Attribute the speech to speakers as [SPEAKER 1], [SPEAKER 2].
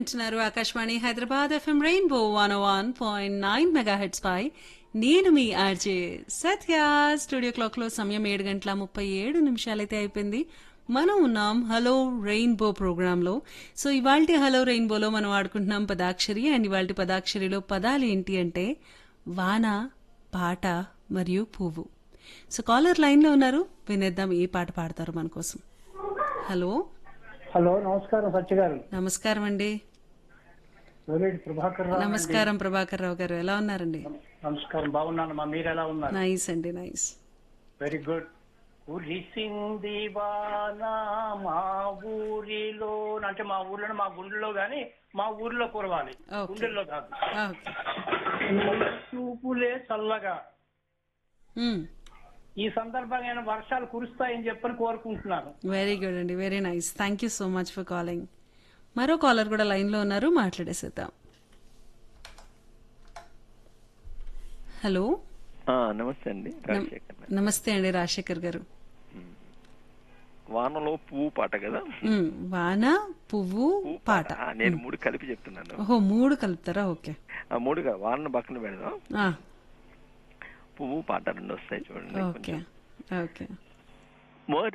[SPEAKER 1] వింటున్నారు Akashvani Hyderabad FM rainbow one one point nine megahertz పై నేను మీ ఆర్జే సత్య స్టూడియో క్లాక్ లో సమయం ఏడు గంటల ముప్పై ఏడు నిమిషాలైతే అయిపోయింది మనం ఉన్నాం హలో రెయిన్బో ప్రోగ్రామ్ లో సో ఇవాల్టి హలో రెయిన్బోలో మనం ఆడుకుంటున్నాం పదాక్షరి అండ్ ఇవాల్టి పదాక్షరిలో పదాలు ఏంటి అంటే వాన పాట మరియు పువ్వు సో కాలర్ లైన్ లో ఉన్నారు వినేద్దాం ఏ పాట పాడతారు మన కోసం హలో
[SPEAKER 2] హలో నమస్కారం సత్య గారు
[SPEAKER 1] నమస్కారం అండి
[SPEAKER 2] ఓలేటి ప్రభాకర్ రావు
[SPEAKER 1] నమస్కారం ప్రభాకర్ రావు గారు ఎలా ఉన్నారండి
[SPEAKER 2] నమస్కారం బాగున్నాను మా మీరు ఎలా ఉన్నారు
[SPEAKER 1] నైస్ అండి నైస్
[SPEAKER 2] వెరీ గుడ్ కురిసింది వాన మా ఊరిలో అంటే మా ఊర్లో మా గుండెల్లో గాని మా ఊర్లో కురవాలి
[SPEAKER 1] Okay.
[SPEAKER 2] గుండెల్లో కాదు
[SPEAKER 1] ఓకే
[SPEAKER 2] చూపులే చల్లగా
[SPEAKER 1] మ్మ్.
[SPEAKER 2] ఈ సందర్భంగా వర్షాలు కురుస్తాయని చెప్పని కోరుకుంటున్నాను
[SPEAKER 1] వెరీ గుడ్ అండి very nice thank you so much for calling మరో కాలర్ కూడా లైన్ లో ఉన్నారు మాట్లాడేసేద్దాం హలో
[SPEAKER 3] ఆ, నమస్తే అండి రాజశేఖర్ గారు.
[SPEAKER 1] నమస్తే అండి రాజశేఖర్ గారు
[SPEAKER 3] వానలో పువ్వు పాట కదా
[SPEAKER 1] మ్మ్. వాన పువ్వు
[SPEAKER 3] పువ్వు
[SPEAKER 1] పాట
[SPEAKER 3] ఆ, నేను మూడు కలిపి చెప్తున్నాను
[SPEAKER 1] ఓహో మూడు కలుపుతారా ఓకే
[SPEAKER 3] ఆ మూడుగా వానను పక్కన పెడదాం
[SPEAKER 1] ఆ,
[SPEAKER 3] పువ్వు పాట రెండు వస్తాయి చూడండి
[SPEAKER 1] ఓకే ఓకే
[SPEAKER 3] కొంచెం.